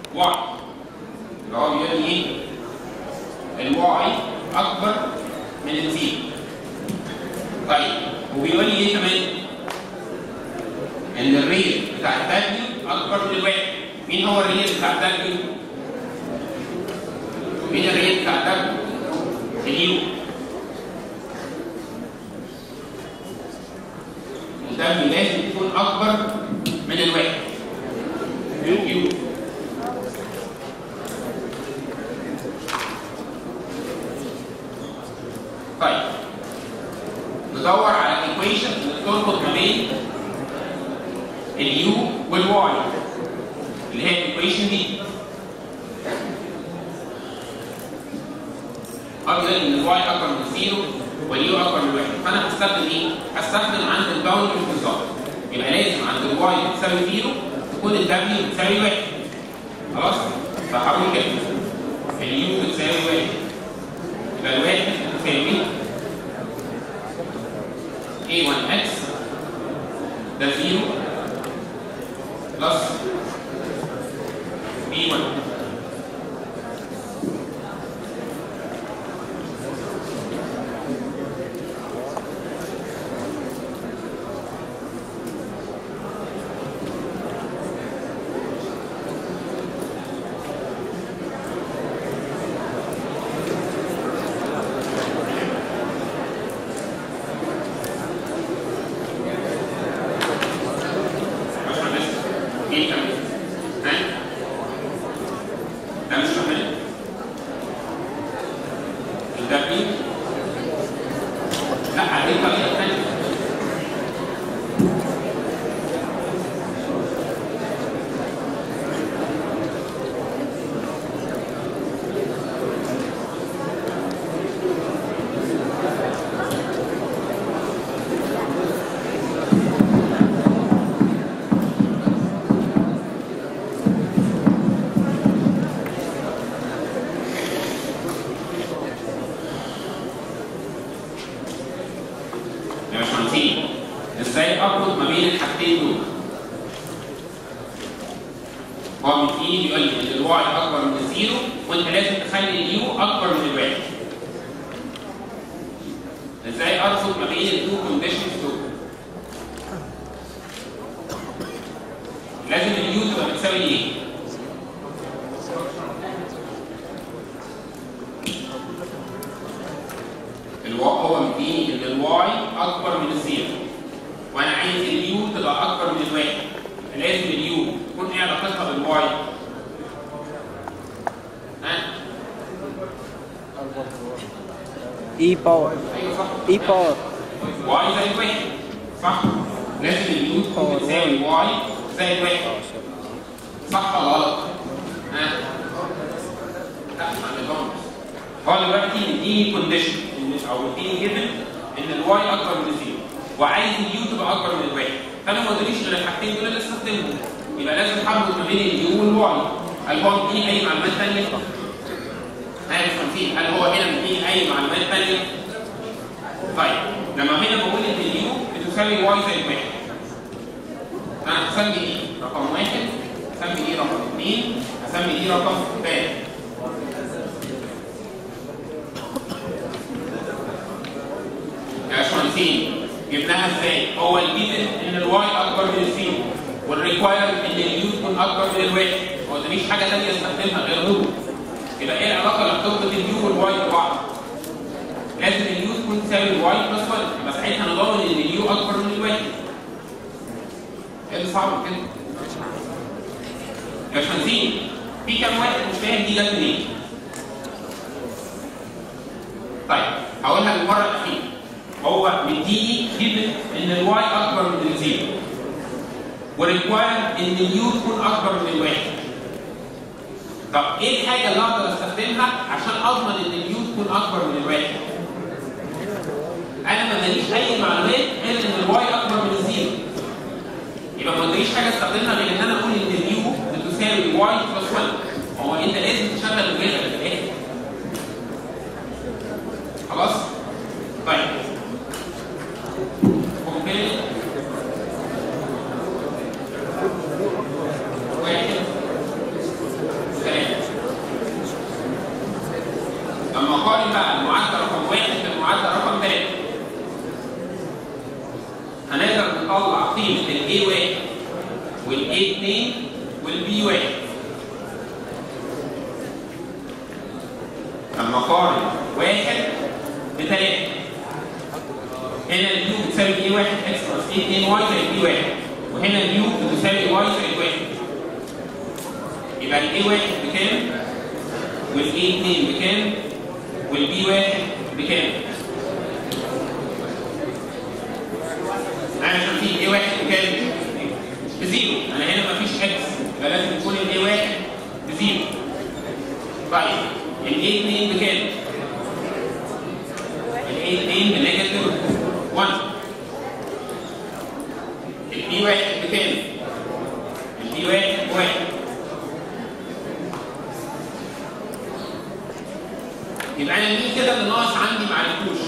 واي اللي هو بيقول لي ايه؟ الواي اكبر من الزيرو طيب وبيقول لي ايه كمان؟ ان الريت بتاع الدبليو اكبر من الواحد مين هو الريت بتاع الدبليو؟ مين الريت بتاع الدبليو؟ اليو الدبليو لازم يكون اكبر من الواحد يو طيب ندور على الايكويشن اللي تربط ما بين اليو والواي اللي هي الايكويشن دي افضل ان الواي اكبر من زيرو واليو اكبر من واحد فانا هستخدم ايه؟ هستخدم عند الباوندري بالظبط يبقى لازم عند الواي بتساوي زيرو تكون الدبليو بتساوي واحد خلاص؟ فهقول كده اليو بتساوي واحد يبقى الواحد بتساوي a1x ده زيرو بلس b1 باشمهندس ايه كمان؟ ها؟ ده مش كمان؟ ده مين؟ لا عليه طريقة ثانية يا باشمهندسين ازاي اربط ما بين الحاجتين دول؟ هو بيجي بيقول لي ان الواي اكبر من الزيرو وانت لازم تخلي اليو اكبر من الواحد. ازاي اربط ما بين التو كونديشنز دول؟ لازم اليو تبقى بتساوي ايه؟ الوا هو مديني ان الواي اكبر من الزيرو وانا عايز اليو تبقى اكبر من الواحد لازم اليو تكون ايه علاقتها بالواي؟ ها؟ اي باور ايوه صح اي باور واي زائد واحد صح؟ لازم اليو تكون بتساوي واي زائد واحد صح ولا غلط؟ ها؟ لا ما نظامش هو دلوقتي مديني كونديشن او مديني جيفن ان الواي اكبر من الزيرو وعايز اليو تبقى اكبر من الواحد فانا ما قلتليش غير الحاجتين دول اللي استخدمهم يبقى لازم اربط ما بين اليو والواي هل هو مديني اي معلومات ثانيه؟ ها يا باشمهندسين هل هو هنا مديني اي معلومات ثانيه؟ طيب لما هنا بقول ان اليو بتساوي واي زائد واحد انا هسمي ايه؟ رقم واحد هسمي دي رقم اثنين هسمي دي رقم ثلاثة يا باشمهندسين جبناها ازاي؟ هو الجيفن ان الواي اكبر من الزيرو والريكوايرد ان اليو تكون اكبر من الواحد ما قلتليش حاجه ثانيه استخدمها غير هو يبقى ايه العلاقه اللي بتربط اليو والواي ببعض؟ لازم اليو تكون تساوي الواي بلس 1 يبقى ساعتها نضمن ان اليو اكبر من الواحد ايه اللي صعب كده؟ يا باشمهندسين في كام واحد مش فاهم دي جت منين؟ طيب هقولها للمره الاخيره هو مديني جيفن ان الواي اكبر من الزيرو وريكواير ان اليو تكون اكبر من الواحد طب ايه الحاجه اللي اقدر استخدمها عشان اضمن ان اليو تكون اكبر من الواحد؟ انا ما ادانيش اي معلومات غير ان الواي اكبر من الزيرو يبقى ما ادانيش حاجه استخدمها غير ان انا اقول ان اليو بتساوي واي بلس 1 هو انت لازم تشغل الجدول في الاخر خلاص؟ طيب كومبير واحد اقارن بقى المعادله رقم واحد بالمعادله رقم ثلاثه هنقدر نطلع قيمه الاي واحد والاي 2 والبي واحد لما اقارن واحد بثلاثه هنا اليو بتساوي اي واحد اكس بلس اي 2 واي زائد بي واحد وهنا اليو بتساوي واي زائد واحد يبقى الاي واحد بكام؟ والاي 2 بكام؟ والبي واحد بكام؟ انا عشان في الاي واحد بكام؟ بزيرو انا هنا مفيش اكس يبقى لازم يكون الاي واحد بزيرو طيب الاي 2 بكام؟ الاي 2 بنيجاتيف 1 البي واحد بكام؟ البي واحد بواحد يبقى انا مين كده اللي ناقص عندي ما عرفتوش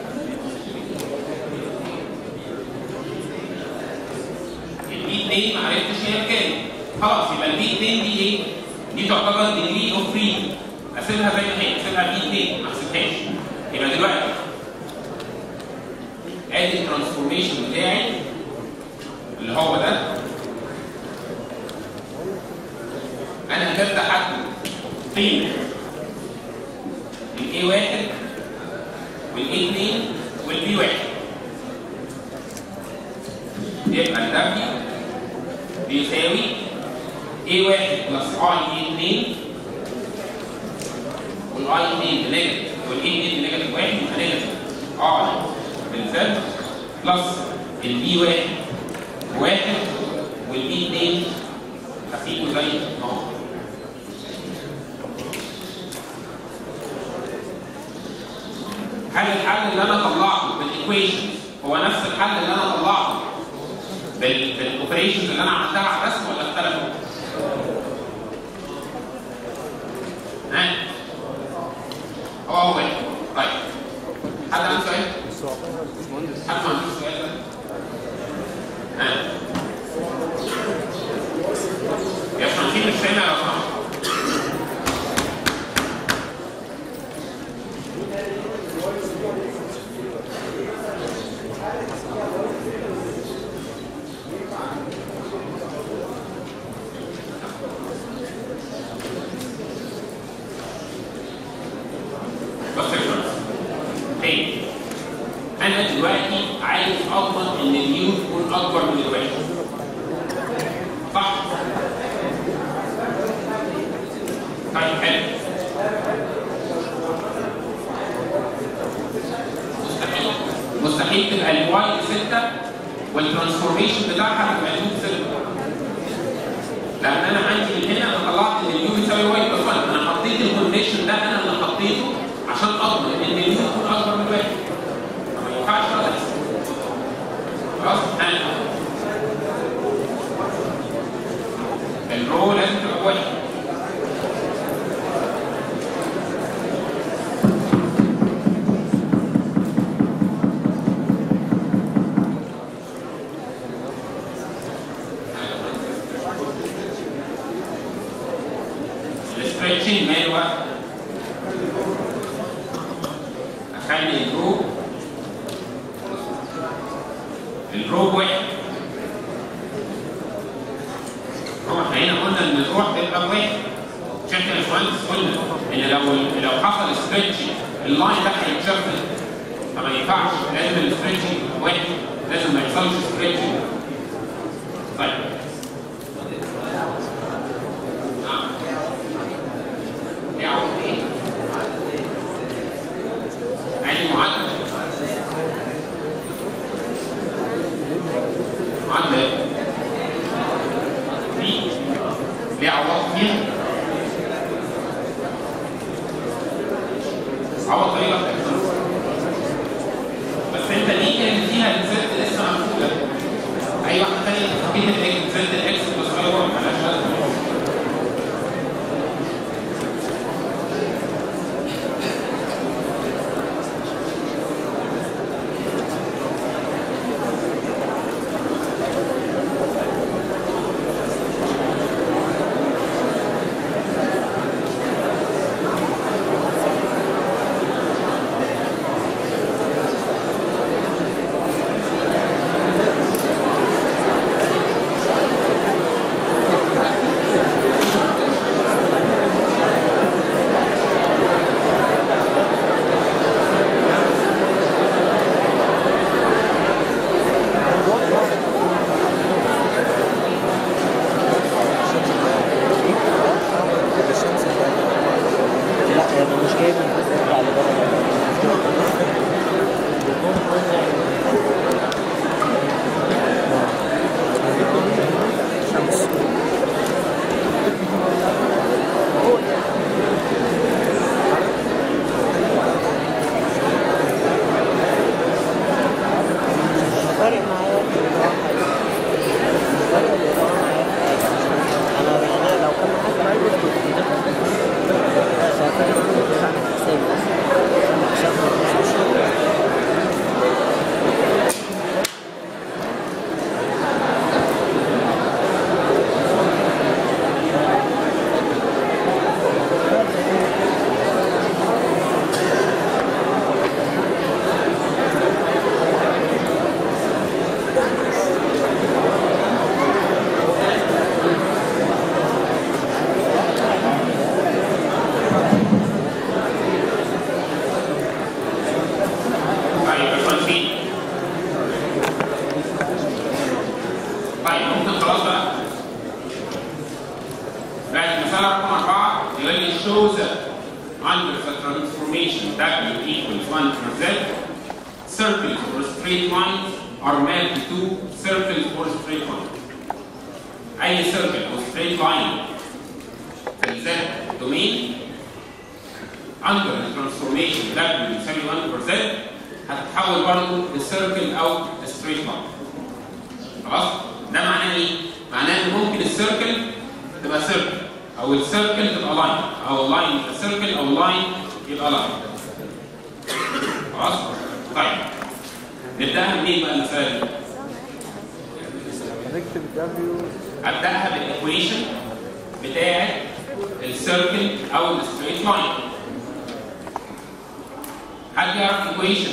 البي 2 ما عرفتش هي بكام خلاص يبقى البي 2 دي ايه؟ دي تعتبر ديجري اوف فريدم اسيبها زي ما هي اسيبها بي 2 ما احسبهاش يبقى دلوقتي ادي الترانسفورميشن بتاعي اللي هو ده انا قدرت احدد قيمه الاي واحد والاي 2 والبي واحد يبقى الدبليو بيساوي اي واحد بلس اي اي 2 والاي 2 بنيجاتيف والاي 2 بنيجاتيف واحد يبقى نيجاتيف اي بالزد بلس البي واحد واحد والبي 2 هسيبه زي ما هو هل الحل اللي انا طلعته بالايكويشن هو نفس الحل اللي انا طلعته بالاوبريشنز اللي انا عملتها على الرسم ولا اختلفوا؟ ها؟ هو هو واحد. طيب حد عنده سؤال؟ حد ما عندوش سؤال ده؟ ها؟ يا فرانسين مش سامع يا فرانسين بص يا شباب تاني انا دلوقتي عايز اضمن ان اليو تكون اكبر من الواحد صح؟ طيب حلو مستحيل مستحيل تبقى الواي 6 والترانسفورميشن بتاعها تبقى اليو 6 لان انا عندي من هنا انا طلعت ان اليو يساوي واي بلس 1 انا حطيت الكونديشن ده انا اللي حطيته عشان اضمن ان اليو يكون اكبر من واحد ما ينفعش خالص خلاص انا الرو لازم تبقى بواحد الستريتشنج ماله بقى؟ اخلي الجروب الجروب واحد هو احنا هنا قلنا ان الروح تبقى واحد عشان كده يا باشمهندس قلنا ان لو لو حصل ستريتشنج اللاين ده هيتشفت فما ينفعش لازم الستريتشنج يبقى واحد لازم ما يحصلش ستريتشنج طيب نعم يعود ايه؟ عادي معدل معدل دي ليه عوض فيها عوض طريقة بس انت ليه كان فيها الزد لسه مقفولة اي واحدة تانية تفكير الاكس زد الاكس بس هي واحد مالهاش لازمة هي مش جايب من الجزء على شمس فارق معايا فارق اللي هو معايا انا يعني لو كان معايا برايفت كنت شغال مش عامل حسابي اصلا عشان ما تنسوش طيب باشمهندس مين؟ طيب ممكن خلاص بقى بعد المسألة رقم أربعة يقول لي shows that under the transformation W equals 1 for Z circles or straight lines are mapped to circles or straight lines أي circle أو straight line في ال Z domain under the transformation W يساوي 1 for Z هتتحول برضه لسيركل او ستريت لاين خلاص ده معناه ايه معناه ان ممكن السيركل تبقى سيركل او السيركل تبقى لاين او اللاين يبقى سيركل او اللاين يبقى لاين خلاص طيب نبداها منين بقى المساله دي هنكتب دبليو ابداها بالايكويشن بتاعه السيركل او الستريت لاين حد يعرف ايكويشن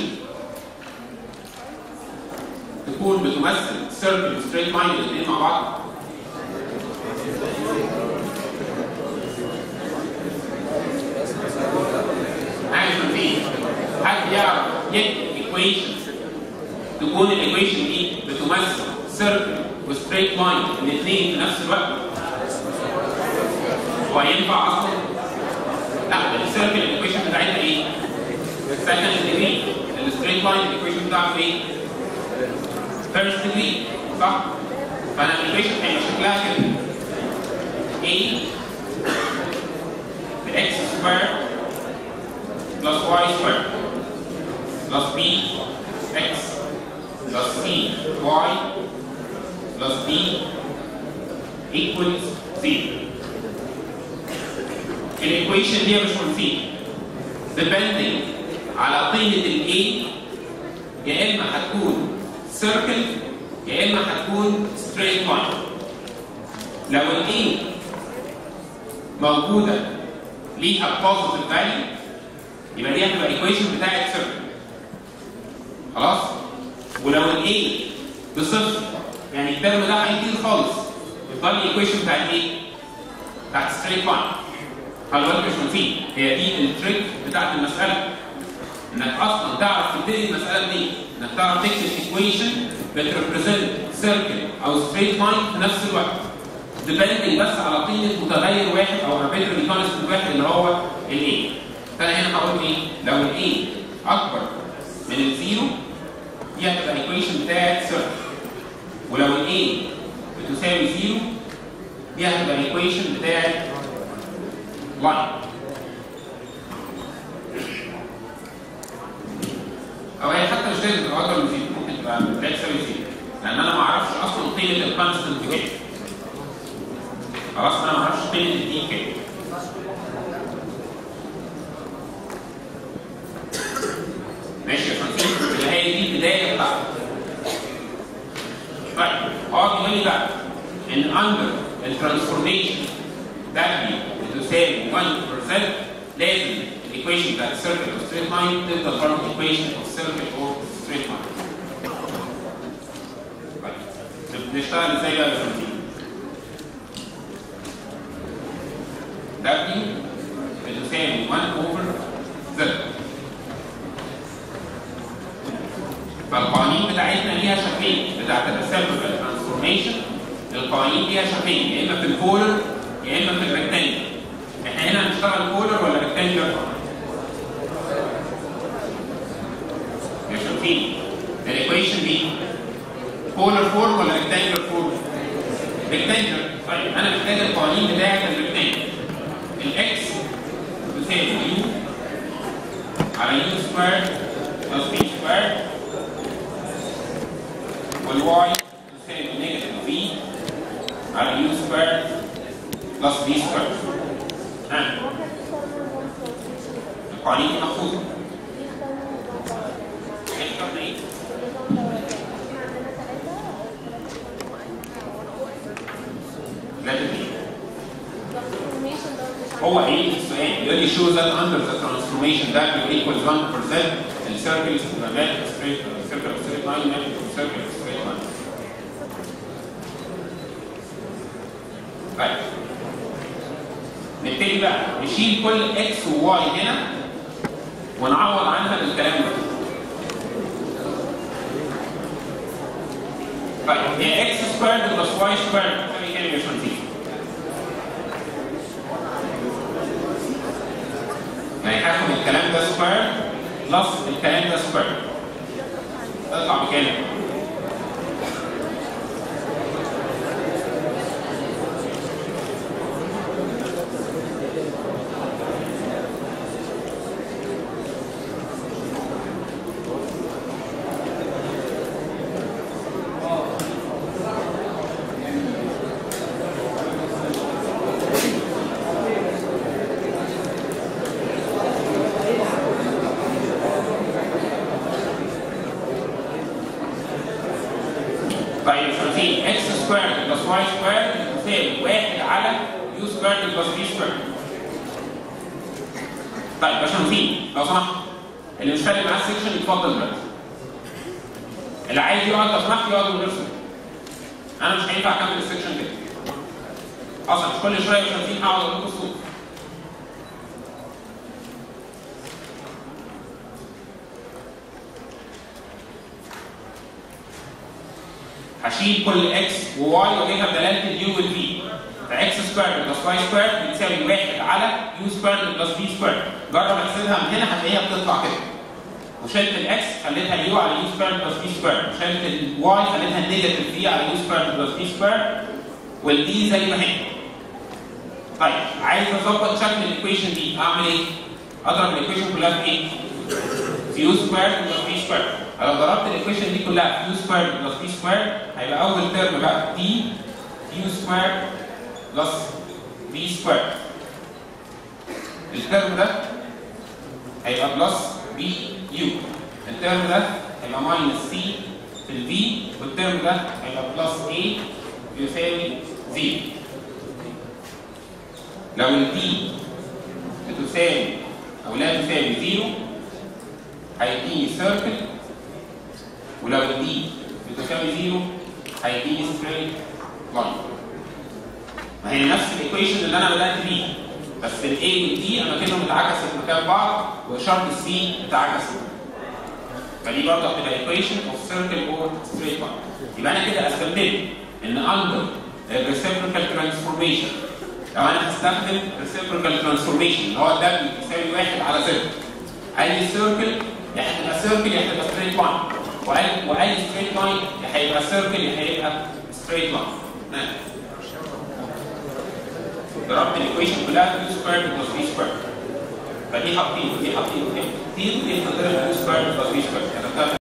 تكون بتمثل سيركل وستريت لاين الاثنين مع بعض عارف فين حد يعرف يكتب ايكويشن تكون الايكويشن دي بتمثل سيركل وستريت لاين الاثنين في نفس الوقت هو ينفع اصلا؟ لا السيركل الايكويشن بتاعتها ايه؟ second degree الستريت لاين الايكويشن بتاعته ايه؟ first degree صح؟ فانا الايكويشن هيبقى شكلها كده a x square plus y square plus b x plus c y plus d equals 0 الايكويشن دي مش منفيه depending على قيمة ال A يا إما هتكون circle يا إما هتكون straight line. لو ال A موجودة ليها positive value يبقى دي هتبقى equation بتاعت circle. خلاص؟ ولو ال A بصفر يعني الترم ده هيطير خالص يفضل الايكويشن بتاعت ايه؟ بتاعت straight line. خلي بالك مش منفيه هي دي التريك بتاعت المسألة انك اصلا تعرف تبتدي المساله دي انك تعرف تكتب ايكويشن بتريبريزنت سيركل او ستريت لاين في نفس الوقت ديبندنج بس على قيمه متغير واحد او اربيتري كونستنت واحد اللي هو الاي فانا هنا هقول ايه لو الاي اكبر من الزيرو دي هتبقى الايكويشن بتاعت سيركل ولو الاي بتساوي زيرو دي هتبقى الايكويشن بتاعت لاين او هي حتى مش لازم تبقى اكبر من زيرو ممكن تبقى لا تساوي زيرو لان انا ما اعرفش اصلا قيمه الكونستنت كام خلاص انا ما اعرفش قيمه الدي كام ماشي يا فرانسيس يبقى هي دي البدايه بتاعتك طيب هو بيقول لي بقى ان اندر الترانسفورميشن W بتساوي 1% لازم الايكويشن بتاعت السيركل او ستريت لاين تفضل برضه ايكويشن او السيركل او ستريت لاين. طيب نشتغل ازاي بقى يا فندم؟ W بتساوي 1 over Z فالقوانين بتاعتنا ليها شكلين بتاعت الريسبتيف ترانسفورميشن القوانين ليها شكلين يا اما في البولر يا اما في الريكتانجل احنا هنا هنشتغل بولر ولا ريكتانجل سكوير بلس بي سكوير والواي تساوي نيجاتيف في على يو سكوير بلس بي سكوير ها القوانين دي محفوظه اخترنا ايه؟ لازم ايه؟ هو ايه السؤال يقول لي show that under the transformation that will equals 1% the circle is the map straight circle of straight line map to circle of straight line طيب نبتدي بقى نشيل كل اكس وواي هنا ونعوض عنها بالكلام ده طيب هي اكس سكوير بلس واي سكوير تساوي كام يا باشمهندس؟ يعني هاخد الكلام ده سكوير بلس الكلام ده سكوير تطلع بكام؟ طيب شايفين اكس سكوير بلس واي سكوير تساوي 1 على يو سكوير بلس بي سكوير. طيب يا باشمهندسين لو سمحت اللي مش فارق معاه السكشن يتفضل دلوقتي. اللي عايز يقعد لو سمحت يقعد من غير سكشن. انا مش هينفع اكمل السكشن كده. اصلا مش كل شويه يا باشمهندسين هقعد اقول لكم الصوت. هشيل كل اكس وواي واجيبها بدلاله اليو والفي فاكس سكوير بلس واي سكوير بتساوي 1 على يو سكوير بلس في سكوير جرب احسبها من هنا هتلاقيها بتطلع كده وشلت الاكس خليتها يو على يو سكوير بلس في سكوير وشلت الواي خليتها نيجاتيف في على يو سكوير بلس في سكوير والدي زي ما هي طيب عايز اظبط شكل الايكويشن دي اعمل ايه؟ اضرب الايكويشن كلها في ايه؟ في يو سكوير بلس في سكوير لو ضربت الايكويشن دي كلها في يو سكوير بلس في سكوير هيبقى اول ترم بقى تي يو سكوير بلس في سكوير الترم ده هيبقى بلس بي يو الترم ده هيبقى ماينس سي في الفي والترم ده هيبقى بلس اي يساوي زيرو لو الدي بتساوي او لا تساوي زيرو هيديني سيركل ولو الدي بتساوي زيرو هيديني ستريت لاين ما هي نفس الايكويشن اللي انا بدات بيه بس الاي والدي انا كده متعكسه في مكان بعض واشاره السي متعكسه فدي برضه هتبقى ايكويشن اوف سيركل اور ستريت لاين يبقى انا كده استخدمت ان اندر reciprocal ترانسفورميشن لو انا هستخدم reciprocal ترانسفورميشن اللي هو ده بيساوي واحد على صفر اي سيركل يا هتبقى سيركل يا هتبقى ستريت لاين واي واي ستريت لاين يا هيبقى سيركل يا هيبقى ستريت لاين ضربت الايكويشن كلها في سكوير بلس في سكوير فدي حاطين ودي حاطين ودي حاطين ودي تضرب في سكوير بلس في سكوير